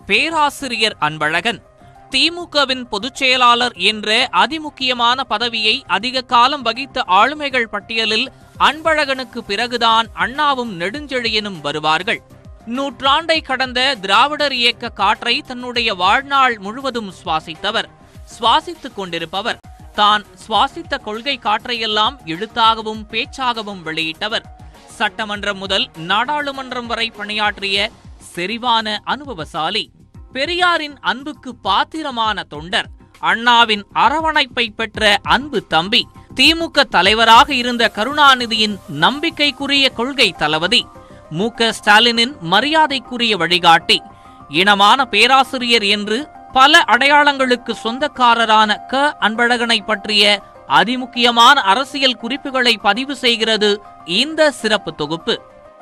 பேராசிரியர் அன்பழகன் திமுகவின் பொதுச் செயலாளர் என்ற அதிமுக்கியமான பதவியை அதிக காலம் வகித்த ஆளுமைகள் பட்டியலில் அன்பழகனுக்கு பிறகுதான் அண்ணாவும் நெடுஞ்செழியனும் வருவார்கள் நூற்றாண்டை கடந்த திராவிடர் இயக்க காற்றை தன்னுடைய வாழ்நாள் முழுவதும் சுவாசித்தவர் சுவாசித்துக் கொண்டிருப்பவர் தான் சுவாசித்த கொள்கை காற்றையெல்லாம் எழுத்தாகவும் பேச்சாகவும் வெளியிட்டவர் சட்டமன்றம் முதல் நாடாளுமன்றம் வரை பணியாற்றிய செறிவான அனுபவசாலி பெரியாரின் அன்புக்கு பாத்திரமான தொண்டர் அண்ணாவின் அரவணைப்பை பெற்ற அன்பு தம்பி திமுக தலைவராக இருந்த கருணாநிதியின் நம்பிக்கைக்குரிய கொள்கை தளபதி மு க ஸ்டாலினின் மரியாதைக்குரிய வழிகாட்டி இனமான பேராசிரியர் என்று பல அடையாளங்களுக்கு சொந்தக்காரரான க அன்பழகனை பற்றிய அதிமுக்கியமான அரசியல் குறிப்புகளை பதிவு செய்கிறது இந்த சிறப்பு தொகுப்பு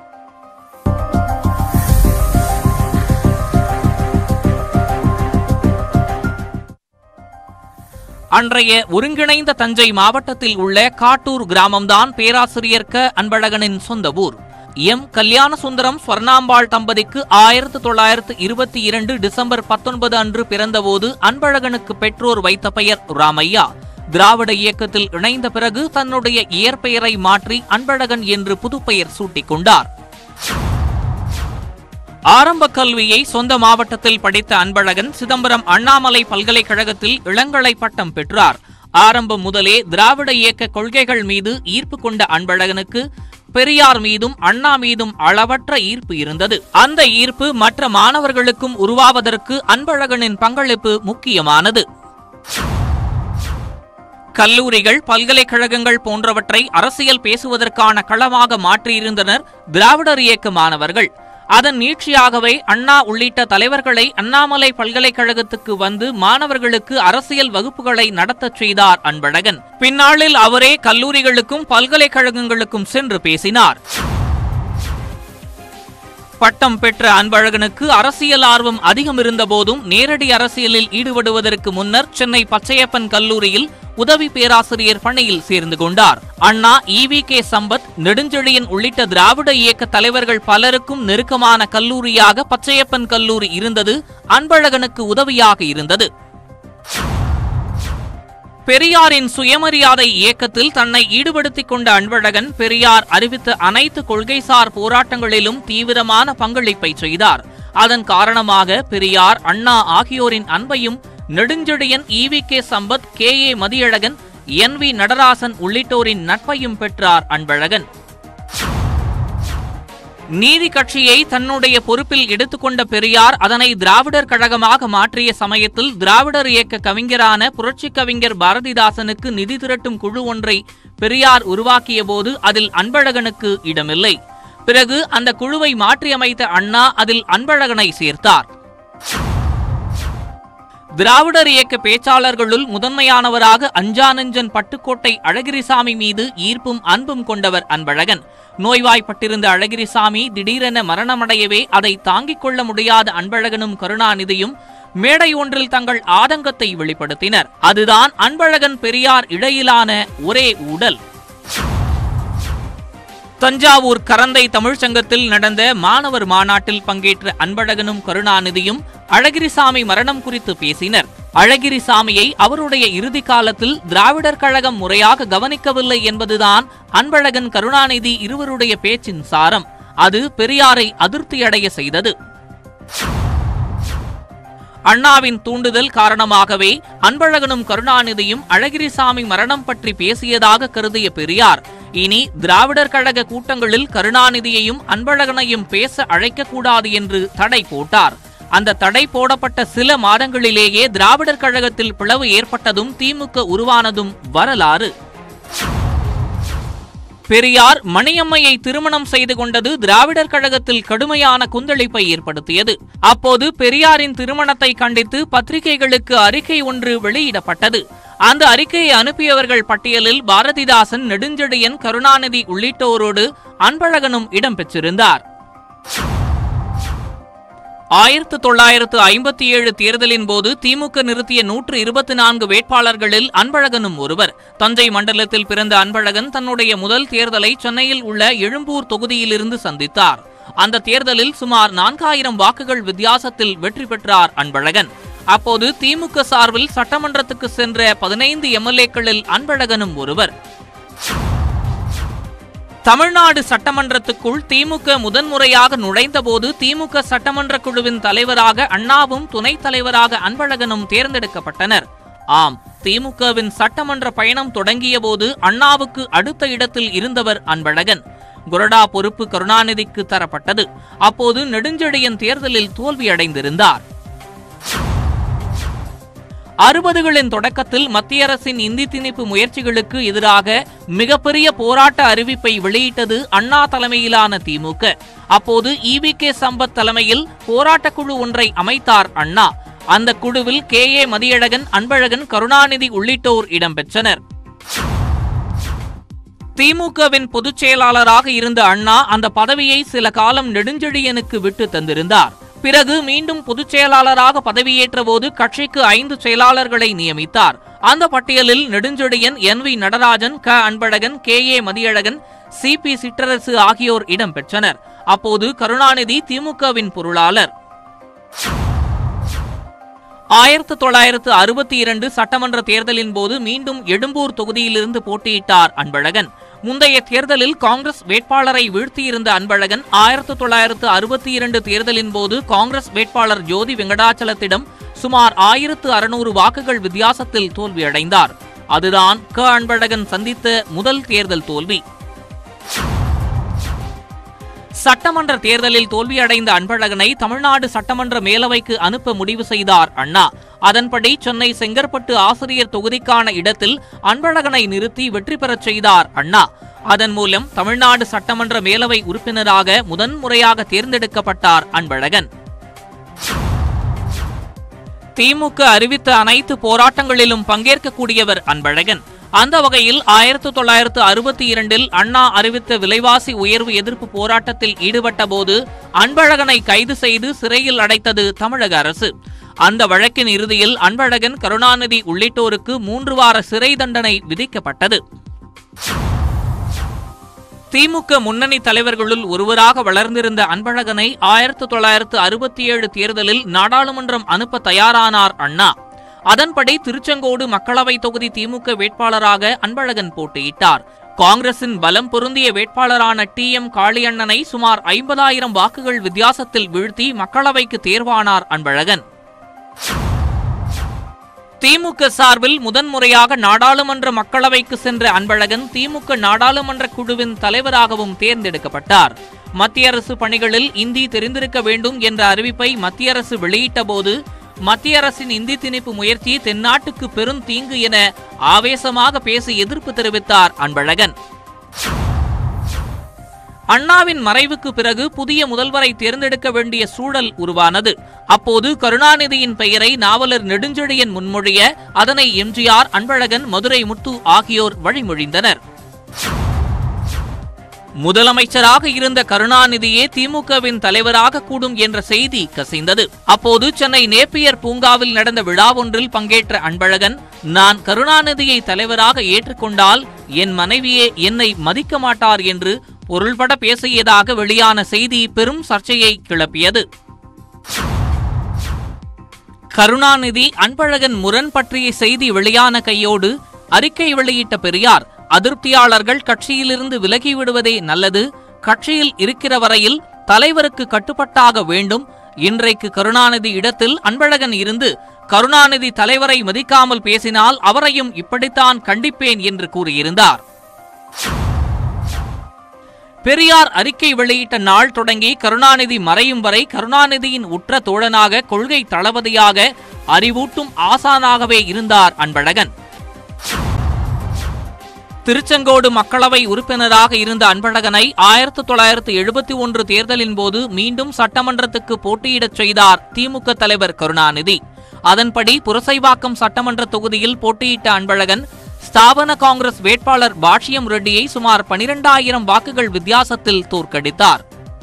அன்றைய ஒருங்கிணைந்த தஞ்சை மாவட்டத்தில் உள்ள காட்டூர் கிராமம்தான் பேராசிரியர் க அன்பழகனின் சொந்த ஊர் எம் கல்யாண சுந்தரம் ஸ்வர்ணாம்பாள் தம்பதிக்கு ஆயிரத்து தொள்ளாயிரத்து இருபத்தி இரண்டு டிசம்பர் பத்தொன்பது அன்று பிறந்தபோது அன்பழகனுக்கு பெற்றோர் வைத்த பெயர் ராமையா திராவிட இயக்கத்தில் இணைந்த பிறகு தன்னுடைய இயற்பெயரை மாற்றி அன்பழகன் என்று புதுப்பெயர் சூட்டிக் கொண்டார் ஆரம்ப கல்வியை சொந்த மாவட்டத்தில் படித்த அன்பழகன் சிதம்பரம் அண்ணாமலை பல்கலைக்கழகத்தில் இளங்கலை பட்டம் பெற்றார் ஆரம்பம் முதலே திராவிட இயக்க கொள்கைகள் மீது ஈர்ப்பு கொண்ட அன்பழகனுக்கு பெரியார் மீதும் அண்ணா மீதும் அளவற்ற ஈர்ப்பு இருந்தது அந்த ஈர்ப்பு மற்ற மாணவர்களுக்கும் உருவாவதற்கு அன்பழகனின் பங்களிப்பு முக்கியமானது கல்லூரிகள் பல்கலைக்கழகங்கள் போன்றவற்றை அரசியல் பேசுவதற்கான களமாக மாற்றியிருந்தனர் திராவிடர் இயக்க மாணவர்கள் அதன் நீட்சியாகவே அண்ணா உள்ளிட்ட தலைவர்களை அண்ணாமலை பல்கலைக்கழகத்துக்கு வந்து மாணவர்களுக்கு அரசியல் வகுப்புகளை நடத்தச் செய்தார் அன்பழகன் பின்னாளில் அவரே கல்லூரிகளுக்கும் பல்கலைக்கழகங்களுக்கும் சென்று பேசினார் பட்டம் பெற்ற அன்பழகனுக்கு அரசியல் ஆர்வம் அதிகம் இருந்தபோதும் நேரடி அரசியலில் ஈடுபடுவதற்கு முன்னர் சென்னை பச்சையப்பன் கல்லூரியில் உதவி பேராசிரியர் பணியில் சேர்ந்து கொண்டார் அண்ணா ஈவி கே சம்பத் நெடுஞ்செழியன் உள்ளிட்ட திராவிட இயக்க தலைவர்கள் பலருக்கும் நெருக்கமான கல்லூரியாக பச்சையப்பன் கல்லூரி இருந்தது அன்பழகனுக்கு உதவியாக இருந்தது பெரியாரின் சுயமரியாதை இயக்கத்தில் தன்னை ஈடுபடுத்திக் கொண்ட அன்பழகன் பெரியார் அறிவித்த அனைத்து கொள்கைசார் போராட்டங்களிலும் தீவிரமான பங்களிப்பை செய்தார் அதன் காரணமாக பெரியார் அண்ணா ஆகியோரின் அன்பையும் நெடுஞ்செழியன் ஈவி கே சம்பத் கே ஏ மதியழகன் என் வி நடராசன் உள்ளிட்டோரின் நட்பையும் பெற்றார் அன்பழகன் நீதி கட்சியை தன்னுடைய பொறுப்பில் எடுத்துக்கொண்ட பெரியார் அதனை திராவிடர் கழகமாக மாற்றிய சமயத்தில் திராவிடர் இயக்க கவிஞரான புரட்சி கவிஞர் பாரதிதாசனுக்கு நிதி திரட்டும் குழு ஒன்றை பெரியார் உருவாக்கிய போது அதில் அன்பழகனுக்கு இடமில்லை பிறகு அந்த குழுவை மாற்றியமைத்த அண்ணா அதில் அன்பழகனை சேர்த்தார் திராவிடர் இயக்க பேச்சாளர்களுள் முதன்மையானவராக அஞ்சானஞ்சன் பட்டுக்கோட்டை அழகிரிசாமி மீது ஈர்ப்பும் அன்பும் கொண்டவர் அன்பழகன் நோய்வாய்ப்பட்டிருந்த அழகிரிசாமி திடீரென மரணமடையவே அதை தாங்கிக் கொள்ள முடியாத அன்பழகனும் கருணாநிதியும் மேடை ஒன்றில் தங்கள் ஆதங்கத்தை வெளிப்படுத்தினர் அதுதான் அன்பழகன் பெரியார் இடையிலான ஒரே ஊடல் தஞ்சாவூர் கரந்தை தமிழ்ச்சங்கத்தில் நடந்த மாணவர் மாநாட்டில் பங்கேற்ற அன்பழகனும் கருணாநிதியும் அழகிரிசாமி மரணம் குறித்து பேசினர் அழகிரிசாமியை அவருடைய இறுதி காலத்தில் திராவிடர் கழகம் முறையாக கவனிக்கவில்லை என்பதுதான் அன்பழகன் கருணாநிதி இருவருடைய பேச்சின் சாரம் அது பெரியாரை அதிருப்தியடைய செய்தது அண்ணாவின் தூண்டுதல் காரணமாகவே அன்பழகனும் கருணாநிதியும் அழகிரிசாமி மரணம் பற்றி பேசியதாக கருதிய பெரியார் இனி திராவிடர் கழக கூட்டங்களில் கருணாநிதியையும் அன்பழகனையும் பேச அழைக்கக்கூடாது என்று தடை போட்டார் அந்த தடை போடப்பட்ட சில மாதங்களிலேயே திராவிடர் கழகத்தில் பிளவு ஏற்பட்டதும் திமுக உருவானதும் வரலாறு பெரியார் மணியம்மையை திருமணம் செய்து கொண்டது திராவிடர் கழகத்தில் கடுமையான குந்தளிப்பை ஏற்படுத்தியது அப்போது பெரியாரின் திருமணத்தை கண்டித்து பத்திரிகைகளுக்கு அறிக்கை ஒன்று வெளியிடப்பட்டது அந்த அறிக்கையை அனுப்பியவர்கள் பட்டியலில் பாரதிதாசன் நெடுஞ்செழியன் கருணாநிதி உள்ளிட்டோரோடு அன்பழகனும் இடம்பெற்றிருந்தார் ஆயிரத்து தொள்ளாயிரத்து ஐம்பத்தி ஏழு தேர்தலின் போது திமுக நிறுத்திய நூற்று இருபத்தி நான்கு வேட்பாளர்களில் அன்பழகனும் ஒருவர் தஞ்சை மண்டலத்தில் பிறந்த அன்பழகன் தன்னுடைய முதல் தேர்தலை சென்னையில் உள்ள எழும்பூர் தொகுதியிலிருந்து சந்தித்தார் அந்த தேர்தலில் சுமார் நான்காயிரம் வாக்குகள் வித்தியாசத்தில் வெற்றி பெற்றார் அன்பழகன் அப்போது திமுக சார்பில் சட்டமன்றத்துக்கு சென்ற பதினைந்து எம்எல்ஏக்களில் அன்பழகனும் ஒருவர் தமிழ்நாடு சட்டமன்றத்துக்குள் திமுக முதன்முறையாக நுழைந்தபோது திமுக சட்டமன்ற குழுவின் தலைவராக அண்ணாவும் துணைத் தலைவராக அன்பழகனும் தேர்ந்தெடுக்கப்பட்டனர் ஆம் திமுகவின் சட்டமன்ற பயணம் தொடங்கியபோது அண்ணாவுக்கு அடுத்த இடத்தில் இருந்தவர் அன்பழகன் குரடா பொறுப்பு கருணாநிதிக்கு தரப்பட்டது அப்போது நெடுஞ்செழியன் தேர்தலில் தோல்வியடைந்திருந்தார் அறுபதுகளின் தொடக்கத்தில் மத்திய அரசின் இந்தி திணிப்பு முயற்சிகளுக்கு எதிராக மிகப்பெரிய போராட்ட அறிவிப்பை வெளியிட்டது அண்ணா தலைமையிலான திமுக அப்போது இவி கே சம்பத் தலைமையில் போராட்டக் குழு ஒன்றை அமைத்தார் அண்ணா அந்த குழுவில் கே ஏ மதியழகன் அன்பழகன் கருணாநிதி உள்ளிட்டோர் இடம்பெற்றனர் திமுகவின் பொதுச் செயலாளராக இருந்த அண்ணா அந்த பதவியை சில காலம் நெடுஞ்செழியனுக்கு விட்டு தந்திருந்தார் பிறகு மீண்டும் பொதுச் செயலாளராக பதவியேற்ற போது கட்சிக்கு ஐந்து செயலாளர்களை நியமித்தார் அந்த பட்டியலில் நெடுஞ்செழியன் என் வி நடராஜன் க அன்பழகன் கே ஏ மதியழகன் சி பி சிற்றரசு ஆகியோர் இடம்பெற்றனர் அப்போது கருணாநிதி திமுகவின் பொருளாளர் ஆயிரத்து தொள்ளாயிரத்து அறுபத்தி இரண்டு சட்டமன்ற தேர்தலின் போது மீண்டும் எழும்பூர் தொகுதியிலிருந்து போட்டியிட்டார் அன்பழகன் முந்தைய தேர்தலில் காங்கிரஸ் வேட்பாளரை வீழ்த்தியிருந்த அன்பழகன் ஆயிரத்து தொள்ளாயிரத்து அறுபத்தி இரண்டு தேர்தலின் போது காங்கிரஸ் வேட்பாளர் ஜோதி வெங்கடாச்சலத்திடம் சுமார் ஆயிரத்து அறுநூறு வாக்குகள் வித்தியாசத்தில் தோல்வியடைந்தார் அதுதான் க அன்பழகன் சந்தித்த முதல் தேர்தல் தோல்வி சட்டமன்ற தேர்தலில் தோல்வியடைந்த அன்பழகனை தமிழ்நாடு சட்டமன்ற மேலவைக்கு அனுப்ப முடிவு செய்தார் அண்ணா அதன்படி சென்னை செங்கற்பட்டு ஆசிரியர் தொகுதிக்கான இடத்தில் அன்பழகனை நிறுத்தி வெற்றி பெறச் செய்தார் அண்ணா அதன் மூலம் தமிழ்நாடு சட்டமன்ற மேலவை உறுப்பினராக முதன்முறையாக தேர்ந்தெடுக்கப்பட்டார் அன்பழகன் திமுக அறிவித்த அனைத்து போராட்டங்களிலும் பங்கேற்கக்கூடியவர் அன்பழகன் அந்த வகையில் ஆயிரத்து தொள்ளாயிரத்து அறுபத்தி இரண்டில் அண்ணா அறிவித்த விலைவாசி உயர்வு எதிர்ப்பு போராட்டத்தில் ஈடுபட்ட போது அன்பழகனை கைது செய்து சிறையில் அடைத்தது தமிழக அரசு அந்த வழக்கின் இறுதியில் அன்பழகன் கருணாநிதி உள்ளிட்டோருக்கு மூன்று வார சிறை தண்டனை விதிக்கப்பட்டது திமுக முன்னணி தலைவர்களுள் ஒருவராக வளர்ந்திருந்த அன்பழகனை ஆயிரத்து தொள்ளாயிரத்து அறுபத்தி ஏழு தேர்தலில் நாடாளுமன்றம் அனுப்ப தயாரானார் அண்ணா அதன்படி திருச்செங்கோடு மக்களவை தொகுதி திமுக வேட்பாளராக அன்பழகன் போட்டியிட்டார் காங்கிரசின் பலம் பொருந்திய வேட்பாளரான டி எம் காளியண்ணனை சுமார் ஐம்பதாயிரம் வாக்குகள் வித்தியாசத்தில் வீழ்த்தி மக்களவைக்கு தேர்வானார் அன்பழகன் திமுக சார்பில் முதன்முறையாக நாடாளுமன்ற மக்களவைக்கு சென்ற அன்பழகன் திமுக நாடாளுமன்ற குழுவின் தலைவராகவும் தேர்ந்தெடுக்கப்பட்டார் மத்திய அரசு பணிகளில் இந்தி தெரிந்திருக்க வேண்டும் என்ற அறிவிப்பை மத்திய அரசு வெளியிட்டபோது மத்திய அரசின் இந்தி திணிப்பு முயற்சி தென்னாட்டுக்கு பெரும் தீங்கு என ஆவேசமாக பேசி எதிர்ப்பு தெரிவித்தார் அன்பழகன் அண்ணாவின் மறைவுக்கு பிறகு புதிய முதல்வரை தேர்ந்தெடுக்க வேண்டிய சூழல் உருவானது அப்போது கருணாநிதியின் பெயரை நாவலர் நெடுஞ்செழியன் முன்மொழிய அதனை எம்ஜிஆர் அன்பழகன் மதுரை முத்து ஆகியோர் வழிமொழிந்தனர் முதலமைச்சராக இருந்த கருணாநிதியே திமுகவின் தலைவராக கூடும் என்ற செய்தி கசிந்தது அப்போது சென்னை நேப்பியர் பூங்காவில் நடந்த விழா ஒன்றில் பங்கேற்ற அன்பழகன் நான் கருணாநிதியை தலைவராக ஏற்றுக்கொண்டால் என் மனைவியே என்னை மதிக்க மாட்டார் என்று பொருள்பட பேசியதாக வெளியான செய்தி பெரும் சர்ச்சையை கிளப்பியது கருணாநிதி அன்பழகன் முரண் பற்றிய செய்தி வெளியான கையோடு அறிக்கை வெளியிட்ட பெரியார் அதிருப்தியாளர்கள் கட்சியிலிருந்து விலகிவிடுவதே நல்லது கட்சியில் இருக்கிற வரையில் தலைவருக்கு கட்டுப்பட்டாக வேண்டும் இன்றைக்கு கருணாநிதி இடத்தில் அன்பழகன் இருந்து கருணாநிதி தலைவரை மதிக்காமல் பேசினால் அவரையும் இப்படித்தான் கண்டிப்பேன் என்று கூறியிருந்தார் பெரியார் அறிக்கை வெளியிட்ட நாள் தொடங்கி கருணாநிதி மறையும் வரை கருணாநிதியின் உற்ற தோழனாக கொள்கை தளபதியாக அறிவூட்டும் ஆசானாகவே இருந்தார் அன்பழகன் திருச்செங்கோடு மக்களவை உறுப்பினராக இருந்த அன்பழகனை ஆயிரத்து தொள்ளாயிரத்து எழுபத்தி ஒன்று தேர்தலின் போது மீண்டும் சட்டமன்றத்துக்கு போட்டியிடச் செய்தார் திமுக தலைவர் கருணாநிதி அதன்படி புரசைவாக்கம் சட்டமன்ற தொகுதியில் போட்டியிட்ட அன்பழகன் ஸ்தாபன காங்கிரஸ் வேட்பாளர் பாஷ்யம் ரெட்டியை சுமார் பனிரெண்டாயிரம் வாக்குகள் வித்தியாசத்தில் தோற்கடித்தார்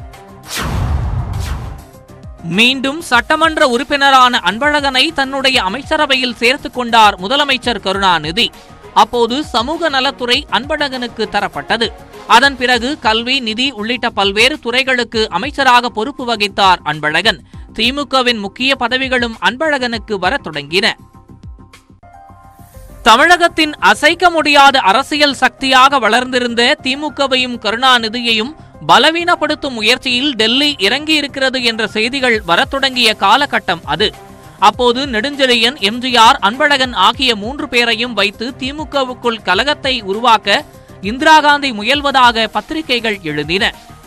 மீண்டும் சட்டமன்ற உறுப்பினரான அன்பழகனை தன்னுடைய அமைச்சரவையில் சேர்த்துக் கொண்டார் முதலமைச்சர் கருணாநிதி அப்போது சமூக நலத்துறை அன்பழகனுக்கு தரப்பட்டது அதன் பிறகு கல்வி நிதி உள்ளிட்ட பல்வேறு துறைகளுக்கு அமைச்சராக பொறுப்பு வகித்தார் அன்பழகன் திமுகவின் முக்கிய பதவிகளும் அன்பழகனுக்கு வரத் தொடங்கின தமிழகத்தின் அசைக்க முடியாத அரசியல் சக்தியாக வளர்ந்திருந்த திமுகவையும் கருணாநிதியையும் பலவீனப்படுத்தும் முயற்சியில் டெல்லி இறங்கியிருக்கிறது என்ற செய்திகள் வரத் தொடங்கிய காலகட்டம் அது அப்போது நெடுஞ்செழியன் எம்ஜிஆர் அன்பழகன் ஆகிய மூன்று பேரையும் வைத்து திமுகவுக்குள் கலகத்தை உருவாக்க இந்திரா காந்தி முயல்வதாக பத்திரிகைகள் எழுதின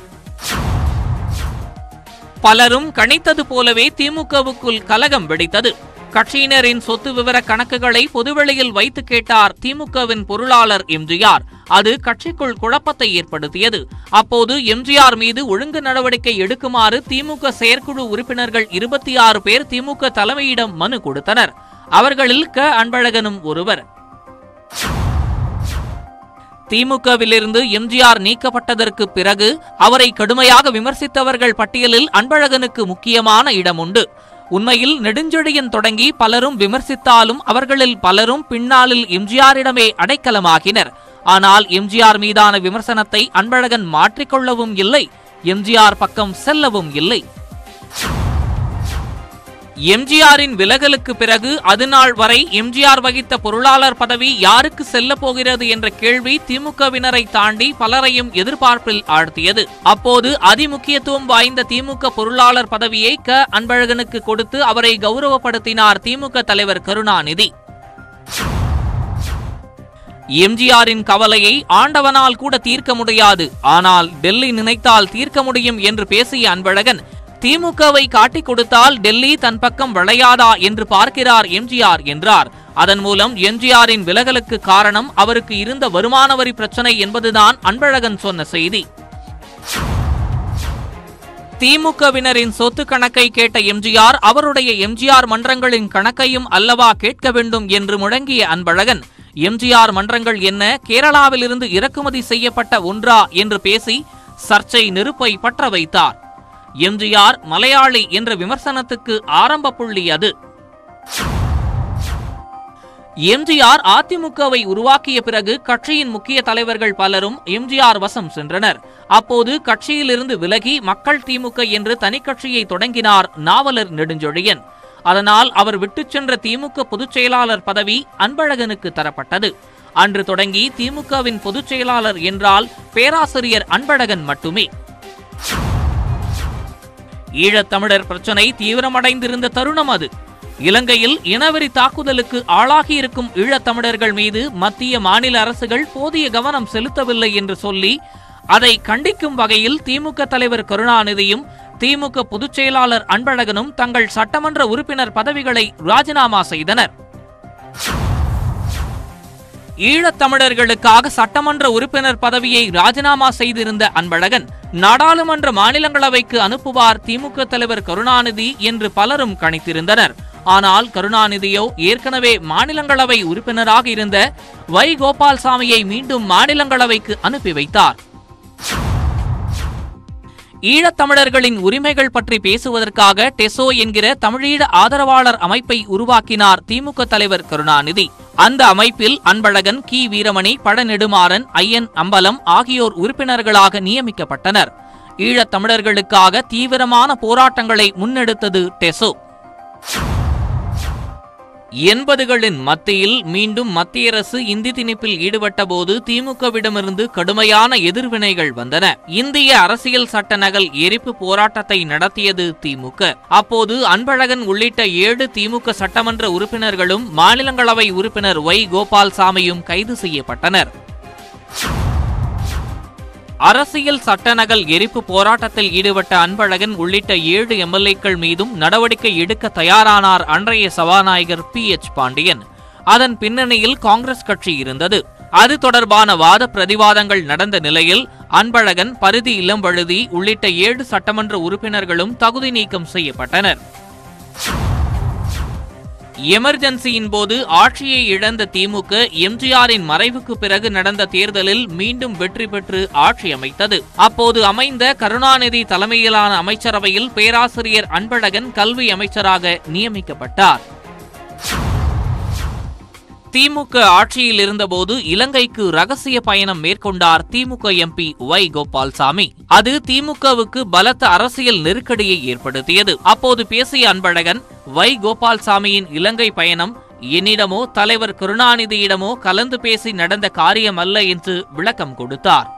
பலரும் கணித்தது போலவே திமுகவுக்குள் கலகம் வெடித்தது கட்சியினரின் சொத்து விவர கணக்குகளை பொதுவெளியில் வைத்து கேட்டார் திமுகவின் பொருளாளர் எம்ஜிஆர் அது கட்சிக்குள் குழப்பத்தை ஏற்படுத்தியது அப்போது எம்ஜிஆர் மீது ஒழுங்கு நடவடிக்கை எடுக்குமாறு திமுக செயற்குழு உறுப்பினர்கள் இருபத்தி ஆறு பேர் திமுக தலைமையிடம் மனு கொடுத்தனர் அவர்களில் க அன்பழகனும் ஒருவர் திமுகவிலிருந்து எம்ஜிஆர் நீக்கப்பட்டதற்கு பிறகு அவரை கடுமையாக விமர்சித்தவர்கள் பட்டியலில் அன்பழகனுக்கு முக்கியமான இடம் உண்டு உண்மையில் நெடுஞ்செழியன் தொடங்கி பலரும் விமர்சித்தாலும் அவர்களில் பலரும் பின்னாளில் எம்ஜிஆரிடமே அடைக்கலமாகினர் ஆனால் எம்ஜிஆர் மீதான விமர்சனத்தை அன்பழகன் மாற்றிக்கொள்ளவும் இல்லை எம்ஜிஆர் பக்கம் செல்லவும் இல்லை எம்ஜிஆரின் விலகலுக்கு பிறகு அதுநாள் வரை எம்ஜிஆர் வகித்த பொருளாளர் பதவி யாருக்கு செல்ல போகிறது என்ற கேள்வி திமுகவினரை தாண்டி பலரையும் எதிர்பார்ப்பில் ஆழ்த்தியது அப்போது அதிமுக்கியத்துவம் வாய்ந்த திமுக பொருளாளர் பதவியை க அன்பழகனுக்கு கொடுத்து அவரை கௌரவப்படுத்தினார் திமுக தலைவர் கருணாநிதி எம்ஜிஆரின் கவலையை ஆண்டவனால் கூட தீர்க்க முடியாது ஆனால் டெல்லி நினைத்தால் தீர்க்க முடியும் என்று பேசிய அன்பழகன் திமுகவை காட்டிக் கொடுத்தால் டெல்லி தன் பக்கம் விளையாதா என்று பார்க்கிறார் எம்ஜிஆர் என்றார் அதன் மூலம் எம்ஜிஆரின் விலகலுக்கு காரணம் அவருக்கு இருந்த வருமான வரி பிரச்சனை என்பதுதான் அன்பழகன் சொன்ன செய்தி திமுகவினரின் சொத்து கணக்கை கேட்ட எம்ஜிஆர் அவருடைய எம்ஜிஆர் மன்றங்களின் கணக்கையும் அல்லவா கேட்க வேண்டும் என்று முழங்கிய அன்பழகன் எம்ஜிஆர் மன்றங்கள் என்ன கேரளாவிலிருந்து இறக்குமதி செய்யப்பட்ட ஒன்றா என்று பேசி சர்ச்சை நெருப்பை பற்ற வைத்தார் எம்ஜிஆர் மலையாளி என்ற விமர்சனத்துக்கு ஆரம்ப புள்ளி அது எம்ஜிஆர் அதிமுகவை உருவாக்கிய பிறகு கட்சியின் முக்கிய தலைவர்கள் பலரும் எம்ஜிஆர் வசம் சென்றனர் அப்போது கட்சியிலிருந்து விலகி மக்கள் திமுக என்று தனிக்கட்சியை தொடங்கினார் நாவலர் நெடுஞ்செழியன் அதனால் அவர் விட்டுச் சென்ற திமுக பொதுச் செயலாளர் பதவி அன்பழகனுக்கு தரப்பட்டது அன்று தொடங்கி திமுகவின் பொதுச் செயலாளர் என்றால் பேராசிரியர் அன்பழகன் மட்டுமே ஈழத்தமிழர் பிரச்சனை தீவிரமடைந்திருந்த தருணம் அது இலங்கையில் இனவெறி தாக்குதலுக்கு ஆளாகியிருக்கும் ஈழத்தமிழர்கள் மீது மத்திய மாநில அரசுகள் போதிய கவனம் செலுத்தவில்லை என்று சொல்லி அதை கண்டிக்கும் வகையில் திமுக தலைவர் கருணாநிதியும் திமுக பொதுச் செயலாளர் அன்பழகனும் தங்கள் சட்டமன்ற உறுப்பினர் பதவிகளை ராஜினாமா செய்தனர் ஈழத்தமிழர்களுக்காக சட்டமன்ற உறுப்பினர் பதவியை ராஜினாமா செய்திருந்த அன்பழகன் நாடாளுமன்ற மாநிலங்களவைக்கு அனுப்புவார் திமுக தலைவர் கருணாநிதி என்று பலரும் கணித்திருந்தனர் ஆனால் கருணாநிதியோ ஏற்கனவே மாநிலங்களவை உறுப்பினராக இருந்த வை கோபால்சாமியை மீண்டும் மாநிலங்களவைக்கு அனுப்பி வைத்தார் ஈழத்தமிழர்களின் உரிமைகள் பற்றி பேசுவதற்காக டெசோ என்கிற தமிழீழ ஆதரவாளர் அமைப்பை உருவாக்கினார் திமுக தலைவர் கருணாநிதி அந்த அமைப்பில் அன்பழகன் கி வீரமணி பழநெடுமாறன் ஐயன் அம்பலம் ஆகியோர் உறுப்பினர்களாக நியமிக்கப்பட்டனர் ஈழத்தமிழர்களுக்காக தீவிரமான போராட்டங்களை முன்னெடுத்தது டெசோ எண்பதுகளின் மத்தியில் மீண்டும் மத்திய அரசு இந்தி திணிப்பில் ஈடுபட்டபோது திமுகவிடமிருந்து கடுமையான எதிர்வினைகள் வந்தன இந்திய அரசியல் சட்ட நகல் எரிப்பு போராட்டத்தை நடத்தியது திமுக அப்போது அன்பழகன் உள்ளிட்ட ஏழு திமுக சட்டமன்ற உறுப்பினர்களும் மாநிலங்களவை உறுப்பினர் ஒய் கோபால்சாமியும் கைது செய்யப்பட்டனர் அரசியல் சட்ட நகல் எரிப்பு போராட்டத்தில் ஈடுபட்ட அன்பழகன் உள்ளிட்ட ஏழு எம்எல்ஏக்கள் மீதும் நடவடிக்கை எடுக்க தயாரானார் அன்றைய சபாநாயகர் பி எச் பாண்டியன் அதன் பின்னணியில் காங்கிரஸ் கட்சி இருந்தது அது தொடர்பான வாத பிரதிவாதங்கள் நடந்த நிலையில் அன்பழகன் பரிதி இளம்வழுதி உள்ளிட்ட ஏழு சட்டமன்ற உறுப்பினர்களும் தகுதி நீக்கம் செய்யப்பட்டனர் எமர்ஜென்சியின் போது ஆட்சியை இழந்த திமுக எம்ஜிஆரின் மறைவுக்கு பிறகு நடந்த தேர்தலில் மீண்டும் வெற்றி பெற்று ஆட்சி அமைத்தது அப்போது அமைந்த கருணாநிதி தலைமையிலான அமைச்சரவையில் பேராசிரியர் அன்பழகன் கல்வி அமைச்சராக நியமிக்கப்பட்டார் திமுக ஆட்சியில் இருந்தபோது இலங்கைக்கு ரகசிய பயணம் மேற்கொண்டார் திமுக எம்பி ஒய் கோபால்சாமி அது திமுகவுக்கு பலத்த அரசியல் நெருக்கடியை ஏற்படுத்தியது அப்போது பேசிய அன்பழகன் வை கோபால்சாமியின் இலங்கை பயணம் என்னிடமோ தலைவர் கருணாநிதியிடமோ கலந்து பேசி நடந்த காரியம் அல்ல என்று விளக்கம் கொடுத்தார்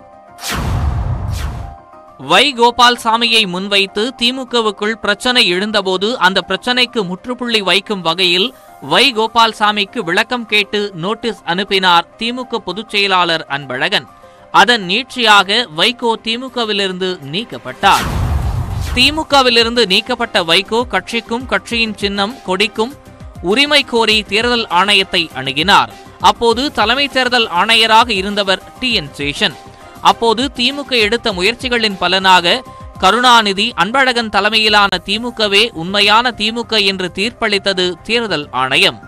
வை கோபால்சாமியை முன்வைத்து திமுகவுக்குள் பிரச்சனை எழுந்தபோது அந்த பிரச்சனைக்கு முற்றுப்புள்ளி வைக்கும் வகையில் வை கோபால்சாமிக்கு விளக்கம் கேட்டு நோட்டீஸ் அனுப்பினார் திமுக பொதுச் செயலாளர் அன்பழகன் அதன் நீட்சியாக வைகோ திமுகவிலிருந்து நீக்கப்பட்டார் திமுகவிலிருந்து நீக்கப்பட்ட வைகோ கட்சிக்கும் கட்சியின் சின்னம் கொடிக்கும் உரிமை கோரி தேர்தல் ஆணையத்தை அணுகினார் அப்போது தலைமை தேர்தல் ஆணையராக இருந்தவர் டி என் சேஷன் அப்போது திமுக எடுத்த முயற்சிகளின் பலனாக கருணாநிதி அன்பழகன் தலைமையிலான திமுகவே உண்மையான திமுக என்று தீர்ப்பளித்தது தேர்தல் ஆணையம்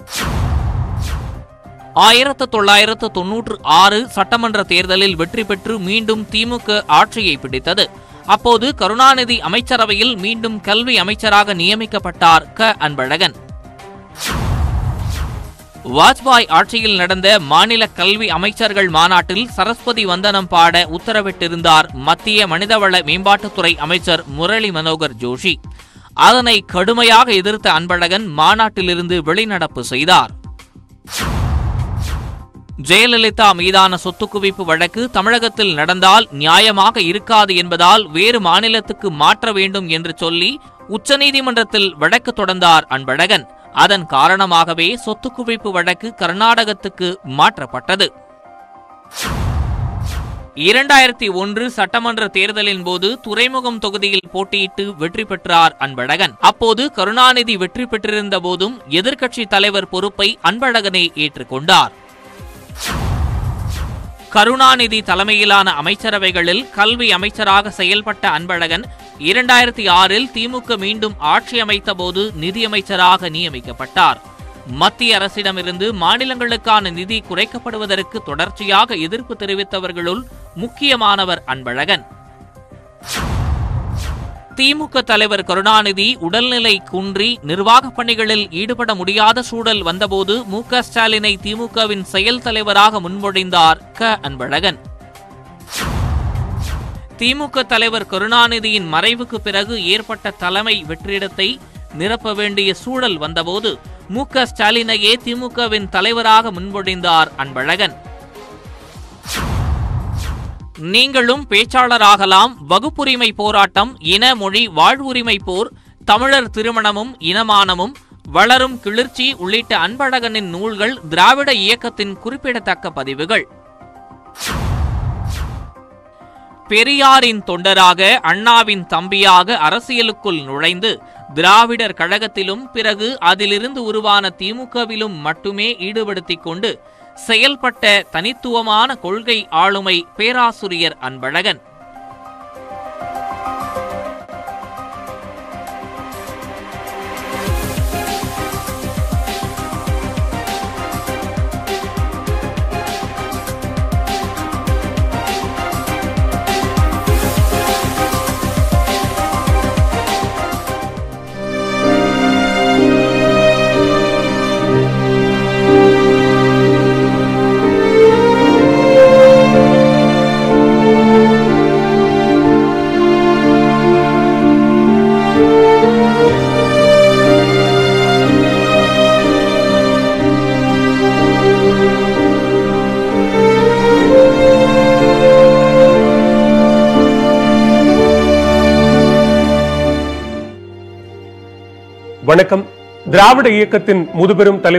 ஆயிரத்து தொள்ளாயிரத்து தொன்னூற்று ஆறு சட்டமன்ற தேர்தலில் வெற்றி பெற்று மீண்டும் திமுக ஆட்சியை பிடித்தது அப்போது கருணாநிதி அமைச்சரவையில் மீண்டும் கல்வி அமைச்சராக நியமிக்கப்பட்டார் க அன்பழகன் வாஜ்பாய் ஆட்சியில் நடந்த மாநில கல்வி அமைச்சர்கள் மாநாட்டில் சரஸ்வதி வந்தனம் பாட உத்தரவிட்டிருந்தார் மத்திய மனிதவள மேம்பாட்டுத்துறை அமைச்சர் முரளி மனோகர் ஜோஷி அதனை கடுமையாக எதிர்த்த அன்பழகன் மாநாட்டிலிருந்து வெளிநடப்பு செய்தார் ஜெயலலிதா மீதான சொத்து குவிப்பு வழக்கு தமிழகத்தில் நடந்தால் நியாயமாக இருக்காது என்பதால் வேறு மாநிலத்துக்கு மாற்ற வேண்டும் என்று சொல்லி உச்சநீதிமன்றத்தில் வழக்கு தொடர்ந்தார் அன்பழகன் அதன் காரணமாகவே சொத்து குவிப்பு வழக்கு கர்நாடகத்துக்கு மாற்றப்பட்டது இரண்டாயிரத்தி ஒன்று சட்டமன்ற தேர்தலின் போது துறைமுகம் தொகுதியில் போட்டியிட்டு வெற்றி பெற்றார் அன்பழகன் அப்போது கருணாநிதி வெற்றி பெற்றிருந்த போதும் எதிர்க்கட்சி தலைவர் பொறுப்பை அன்பழகனே ஏற்றுக்கொண்டார் கருணாநிதி தலைமையிலான அமைச்சரவைகளில் கல்வி அமைச்சராக செயல்பட்ட அன்பழகன் இரண்டாயிரத்தி ஆறில் திமுக மீண்டும் ஆட்சி அமைத்தபோது நிதியமைச்சராக நியமிக்கப்பட்டார் மத்திய அரசிடமிருந்து மாநிலங்களுக்கான நிதி குறைக்கப்படுவதற்கு தொடர்ச்சியாக எதிர்ப்பு தெரிவித்தவர்களுள் முக்கியமானவர் அன்பழகன் திமுக தலைவர் கருணாநிதி உடல்நிலை குன்றி நிர்வாகப் பணிகளில் ஈடுபட முடியாத சூழல் வந்தபோது மு க ஸ்டாலினை திமுகவின் செயல் தலைவராக முன்மொழிந்தார் க அன்பழகன் திமுக தலைவர் கருணாநிதியின் மறைவுக்கு பிறகு ஏற்பட்ட தலைமை வெற்றிடத்தை நிரப்ப வேண்டிய சூழல் வந்தபோது மு க ஸ்டாலினையே திமுகவின் தலைவராக முன்மொழிந்தார் அன்பழகன் நீங்களும் பேச்சாளராகலாம் வகுப்புரிமை போராட்டம் இன மொழி வாழ்வுரிமை போர் தமிழர் திருமணமும் இனமானமும் வளரும் கிளிர்ச்சி உள்ளிட்ட அன்பழகனின் நூல்கள் திராவிட இயக்கத்தின் குறிப்பிடத்தக்க பதிவுகள் பெரியாரின் தொண்டராக அண்ணாவின் தம்பியாக அரசியலுக்குள் நுழைந்து திராவிடர் கழகத்திலும் பிறகு அதிலிருந்து உருவான திமுகவிலும் மட்டுமே ஈடுபடுத்திக் கொண்டு செயல்பட்ட தனித்துவமான கொள்கை ஆளுமை பேராசிரியர் அன்பழகன் வணக்கம் திராவிட இயக்கத்தின் முதுபெரும் தலைவர்